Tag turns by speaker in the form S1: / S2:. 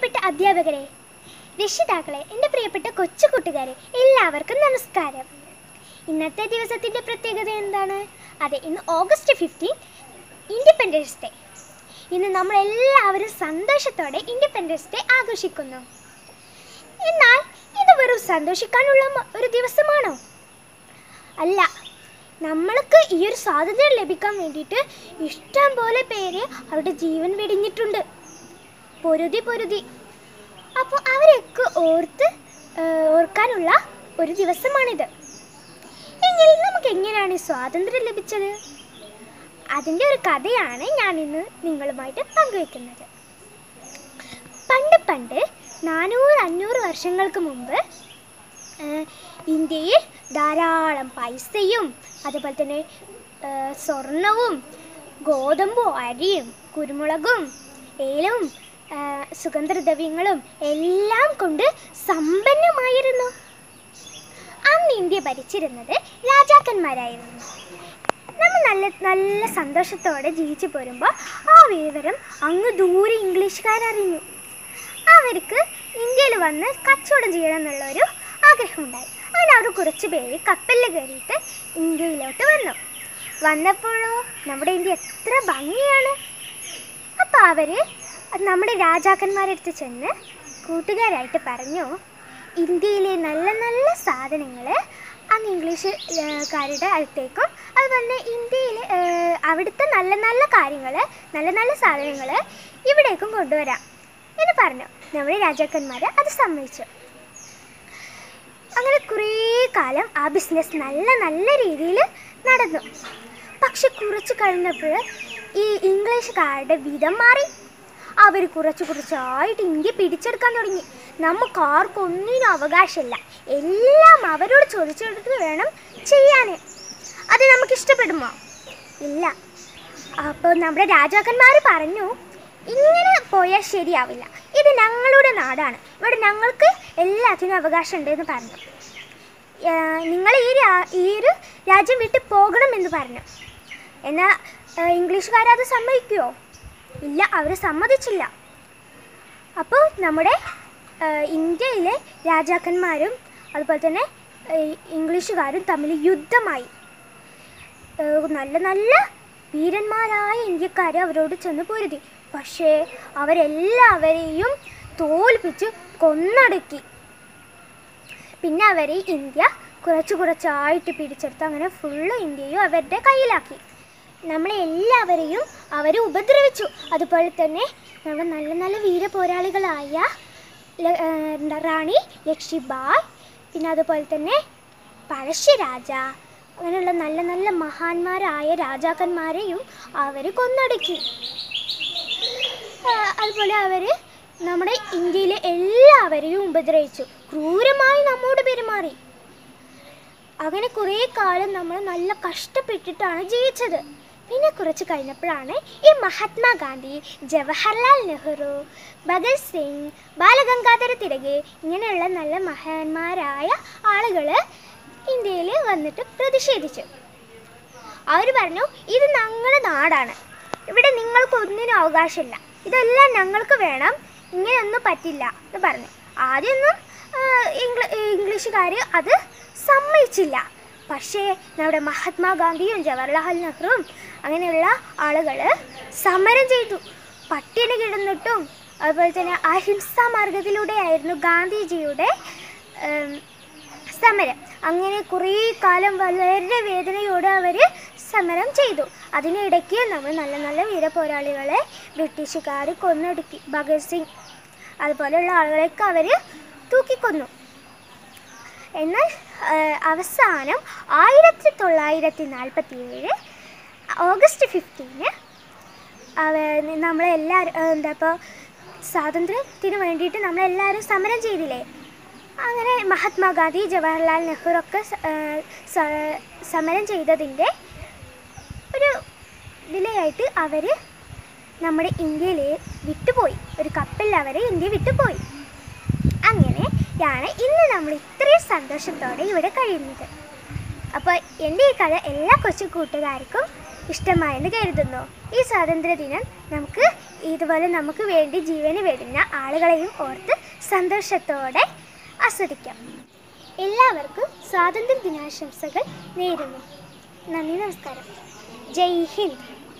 S1: പ്രിയപ്പെട്ട അധ്യാപകരെ രക്ഷിതാക്കളെ എൻ്റെ പ്രിയപ്പെട്ട കൊച്ചു കൂട്ടുകാരെ എല്ലാവർക്കും നമസ്കാരം ഇന്നത്തെ ദിവസത്തിൻ്റെ പ്രത്യേകത എന്താണ് അതെ ഇന്ന് ഓഗസ്റ്റ് ഫിഫ്റ്റീൻ ഇൻഡിപെൻഡൻസ് ഡേ ഇന്ന് നമ്മൾ എല്ലാവരും സന്തോഷത്തോടെ ഇൻഡിപെൻഡൻസ് ഡേ ആഘോഷിക്കുന്നു എന്നാൽ ഇത് വെറും സന്തോഷിക്കാനുള്ള മ- ഒരു ദിവസമാണോ അല്ല നമ്മൾക്ക് ഈ ഒരു സ്വാതന്ത്ര്യം ലഭിക്കാൻ വേണ്ടിയിട്ട് ഇഷ്ടം പോലെ പേര് അവരുടെ ജീവൻ വെടിഞ്ഞിട്ടുണ്ട് പൊരുതി പൊരുതി അപ്പോൾ അവരെയൊക്കെ ഓർത്ത് ആ, ഓർക്കാനുള്ള ഒരു ദിവസമാണിത് എങ്കിൽ നമുക്ക് എങ്ങനെയാണ് ഈ സ്വാതന്ത്ര്യം ലഭിച്ചത് അതിൻ്റെ ഒരു കഥയാണ് ഞാൻ ഇന്ന് നിങ്ങളുമായിട്ട് പങ്കുവെക്കുന്നത് പണ്ട് പണ്ട് നാനൂറ് അഞ്ഞൂറ് വർഷങ്ങൾക്ക് മുമ്പ് ആ, ഇന്ത്യയിൽ ധാരാളം പൈസയും അതുപോലെ തന്നെ ആ, സ്വർണവും ഗോതമ്പും അരിയും കുരുമുളകും ഏലവും ആ, സുഗന്ധദ്രവ്യങ്ങളും എല്ലാം കൊണ്ട് സമ്പന്നമായിരുന്നു അന്ന് ഇന്ത്യ ഭരിച്ചിരുന്നത് രാജാക്കന്മാരായിരുന്നു നമ്മൾ നല്ല നല്ല സന്തോഷത്തോടെ ജീവിച്ചു പോരുമ്പോൾ ആ വിവരം അങ്ങ് ദൂരെ ഇംഗ്ലീഷുകാരറിഞ്ഞു അവർക്ക് ഇന്ത്യയിൽ വന്ന് കച്ചവടം ചെയ്യണം എന്നുള്ളൊരു ആഗ്രഹമുണ്ടായി അങ്ങനെ അവർ കുറച്ച് പേര് കപ്പലിൽ കയറിയിട്ട് ഇന്ത്യയിലോട്ട് വന്നു വന്നപ്പോഴോ നമ്മുടെ ഇന്ത്യ എത്ര ഭംഗിയാണ് അപ്പോൾ അവർ നമ്മുടെ രാജാക്കന്മാരെടുത്ത് ചെന്ന് കൂട്ടുകാരായിട്ട് പറഞ്ഞു ഇന്ത്യയിലെ നല്ല നല്ല സാധനങ്ങൾ അങ്ങ് ഇംഗ്ലീഷുകാരുടെ അടുത്തേക്കും അതുപോലെ തന്നെ ഇന്ത്യയിലെ ഏഹ്, അവിടുത്തെ നല്ല നല്ല കാര്യങ്ങൾ നല്ല നല്ല സാധനങ്ങൾ ഇവിടേക്കും കൊണ്ടുവരാം എന്ന് പറഞ്ഞു നമ്മുടെ രാജാക്കന്മാർ അത് സമ്മതിച്ചു അങ്ങനെ കുറേ കാലം ആ ബിസിനസ് നല്ല നല്ല രീതിയിൽ നടന്നു പക്ഷെ കുറച്ച് കഴിഞ്ഞപ്പോൾ ഈ ഇംഗ്ലീഷുകാരുടെ വിധം മാറി അവർ കുറച്ച് കുറച്ചായിട്ട് ഇന്ത്യ പിടിച്ചെടുക്കാൻ തുടങ്ങി നമുക്ക് ആർക്കൊന്നിനും അവകാശമില്ല എല്ലാം അവരോട് ചോദിച്ചെടുത്ത് വേണം ചെയ്യാൻ അത് നമുക്ക് ഇഷ്ടപ്പെടുമോ ഇല്ല അപ്പോൾ നമ്മുടെ രാജാക്കന്മാർ പറഞ്ഞു ഇങ്ങനെ പോയാൽ ശരിയാവില്ല ഇത് ഞങ്ങളുടെ നാടാണ് ഇവിടെ ഞങ്ങൾക്ക് എല്ലാത്തിനും അവകാശം ഉണ്ടെന്ന് പറഞ്ഞു നിങ്ങൾ ഈ രാ- ഈ ഒരു രാജ്യം വിട്ട് പോകണമെന്ന് പറഞ്ഞു എന്നാൽ ഇംഗ്ലീഷുകാരത് സമ്മതിക്കുമോ ഇല്ല അവർ സമ്മതിച്ചില്ല അപ്പോൾ നമ്മുടെ ആ, ഇന്ത്യയിലെ രാജാക്കന്മാരും അതുപോലെ തന്നെ ആ, ഇംഗ്ലീഷുകാരും തമ്മിൽ യുദ്ധമായി ആ, നല്ല നല്ല വീരന്മാരായ ഇന്ത്യക്കാർ അവരോട് ചെന്ന് പൊരുതി പക്ഷേ അവരെല്ലാവരെയും തോൽപ്പിച്ച് കൊന്നടക്കി പിന്നെ അവർ ഇന്ത്യ കുറച്ച് കുറച്ചായിട്ട് പിടിച്ചെടുത്ത് അങ്ങനെ ഫുള്ള് ഇന്ത്യയും അവരുടെ കയ്യിലാക്കി നമ്മളെ എല്ലാവരെയും അവർ ഉപദ്രവിച്ചു അതുപോലെ തന്നെ നമ്മുടെ നല്ല നല്ല വീരപോരാളികളായ ല- ഏ, എന്താ റാണി ലക്ഷ്മിബായ് പിന്നെ അതുപോലെ തന്നെ പഴശ്ശിരാജ അങ്ങനെയുള്ള നല്ല നല്ല മഹാന്മാരായ രാജാക്കന്മാരെയും അവർ കൊന്നടക്കി ആ, അതുപോലെ അവർ നമ്മുടെ ഇന്ത്യയിലെ എല്ലാവരെയും ഉപദ്രവിച്ചു ക്രൂരമായി നമ്മോട് പെരുമാറി അങ്ങനെ കുറേ കാലം നമ്മൾ നല്ല കഷ്ടപ്പെട്ടിട്ടാണ് ജീവിച്ചത് പിന്നെ കുറച്ച് കഴിഞ്ഞപ്പോഴാണ് ഈ മഹാത്മാഗാന്ധി ജവഹർലാൽ നെഹ്റു ഭഗത് സിംഗ് ബാലഗംഗാധര തിലക് ഇങ്ങനെയുള്ള നല്ല മഹാന്മാരായ ആളുകൾ ഇന്ത്യയിൽ വന്നിട്ട് പ്രതിഷേധിച്ചു അവർ പറഞ്ഞു ഇത് ഞങ്ങളുടെ നാടാണ് ഇവിടെ നിങ്ങൾക്ക് ഒന്നിനും അവകാശമില്ല ഇതെല്ലാം ഞങ്ങൾക്ക് വേണം ഇങ്ങനെയൊന്നും പറ്റില്ല എന്ന് പറഞ്ഞു ആദ്യമൊന്നും ഇംഗ്ല ഇംഗ്ലീഷുകാർ അത് സമ്മതിച്ചില്ല പക്ഷേ നമ്മുടെ മഹാത്മാഗാന്ധിയും ജവഹർലാൽ നെഹ്റുവും അങ്ങനെയുള്ള ആളുകൾ സമരം ചെയ്തു പട്ടിണി കിടന്നിട്ടും അതുപോലെ തന്നെ അഹിംസാ മാർഗത്തിലൂടെയായിരുന്നു ഗാന്ധിജിയുടെ ഉം, സമരം അങ്ങനെ കുറേ കാലം വളരെ വേദനയോടെ അവർ സമരം ചെയ്തു അതിനിടയ്ക്ക് നമ്മൾ നല്ല നല്ല വീരപോരാളികളെ ബ്രിട്ടീഷുകാർ കൊന്നൊടുക്കി ഭഗത് സിംഗ് അതുപോലെയുള്ള ആളുകളെയൊക്കെ അവർ തൂക്കിക്കൊന്നു എന്നാൽ ആ, അവസാനം ആയിരത്തി തൊള്ളായിരത്തി നാൽപ്പത്തി ഏഴ് ഓഗസ്റ്റ് ഫിഫ്റ്റീന് നമ്മളെല്ലാവരും എന്താ ഇപ്പോൾ സ്വാതന്ത്ര്യത്തിന് വേണ്ടിയിട്ട് നമ്മളെല്ലാവരും സമരം ചെയ്തില്ലേ അങ്ങനെ മഹാത്മാഗാന്ധി ജവഹർലാൽ നെഹ്റു ഒക്കെ സ- ആ, സ- സമരം ചെയ്തതിൻ്റെ ഒരു വിലയായിട്ട് അവർ നമ്മുടെ ഇന്ത്യയിൽ വിട്ടുപോയി ഒരു കപ്പലിൽ അവർ ഇന്ത്യ വിട്ടുപോയി അങ്ങനെയാണ് ഇന്ന് നമ്മൾ ഇത്രയും സന്തോഷത്തോടെ ഇവിടെ കഴിയുന്നത് അപ്പോൾ എൻ്റെ ഈ കഥ എല്ലാ കൊച്ചു കൂട്ടുകാർക്കും ഇഷ്ടമായെന്ന് കരുതുന്നു ഈ സ്വാതന്ത്ര്യ ദിനം നമുക്ക് ഇതുപോലെ നമുക്ക് വേണ്ടി ജീവന് വെടിഞ്ഞ ആളുകളെയും ഓർത്ത് സന്തോഷത്തോടെ ആസ്വദിക്കാം എല്ലാവർക്കും സ്വാതന്ത്ര്യ ദിനാശംസകൾ നേരുന്നു നന്ദി നമസ്കാരം ജയ് ഹിന്ദ്